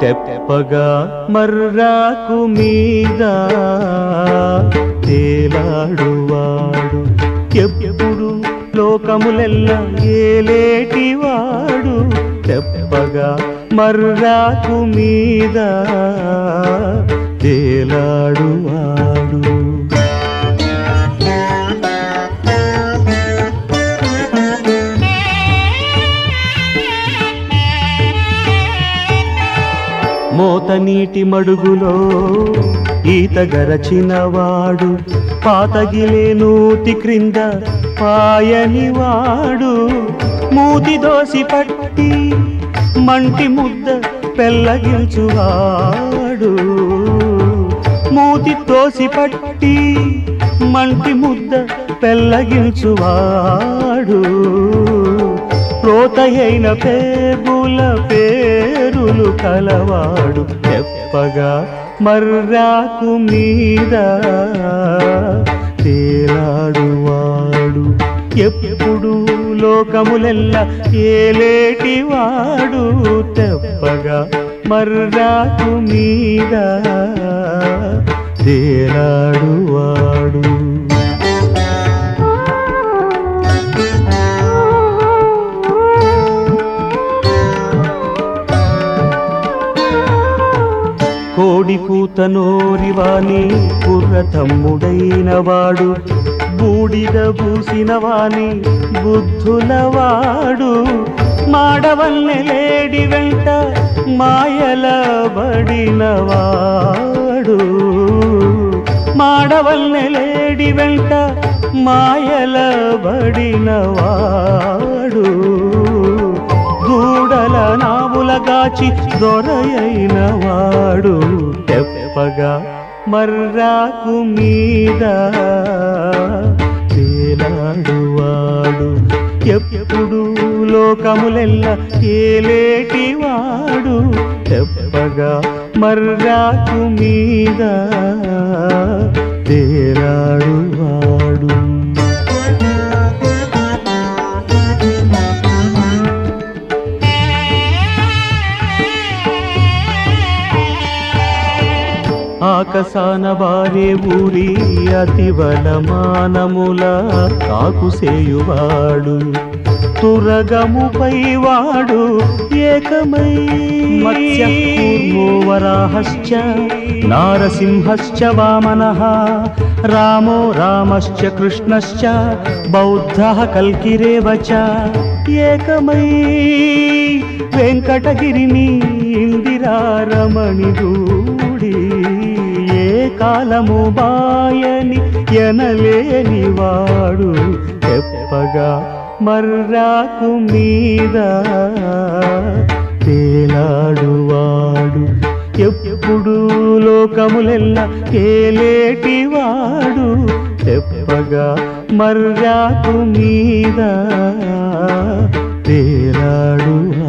తెప్పగా మర్రాకు మీద తేలాడువాడు ఎప్పుడు లోకములెల్లా ఏలేటివాడు తెప్పగా మర్రాకు మీద తేలాడువాడు మోత నీటి మడుగులో ఈత గరచినవాడు పాతగిలే నూతి క్రింద పాయనివాడు మూతి దోసి పట్టి మంటి ముద్ద పెళ్ళగించువాడు మూతి తోసి పట్టి మంటి ముద్ద పెళ్ళగించువాడు ప్రోతయైన పేగుల పేరులు కలవాడు తెప్పగా మర్రాకు మీద తేలాడువాడు ఎప్పుడు లోకములెల్లా ఏలేటివాడు తెప్పగా మర్రాకు మీద తేలాడువాడు కోడి కూత నోరివాని కుర్ర తమ్ముడైన వాడు బూడిద పూసిన వాని బుద్ధులవాడు మాడవల్లె లేడి వెంట మాయల బడినవాడు మాడవల్లె లేడి వెంట మాయల బడినవాడు దూడల నావుల గాచి దొరయైన వాడు తెప్పగా మర్రాకు మీద తేలాడువాడు ఎప్పుడు లోకములెల్లా ఏలేటివాడు తెప్పగా మర్రాకు మీద తేలాడువాడు ఆకసాన బారే ఊరి అతివలమానముల కాకుసేయువాడు తురగముపై వాడు ఏకమై మత్స్య కూర్మో వరాహశ్చ నారసింహశ్చ వామనః రామో రామశ్చ కృష్ణశ్చ బౌద్ధः కల్కిరేవ చ ఏకమై వెంకటగిరిని ఇందిరారమణి దూడి ఏ కాలము బాయని ఎనలేని వాడు తెప్పగా మర్రాకు మీద తేలాడువాడు ఎప్పుడు లోకములెల్లా ఏలేటివాడు తెప్పగా మర్రాకు మీద తేలాడువాడు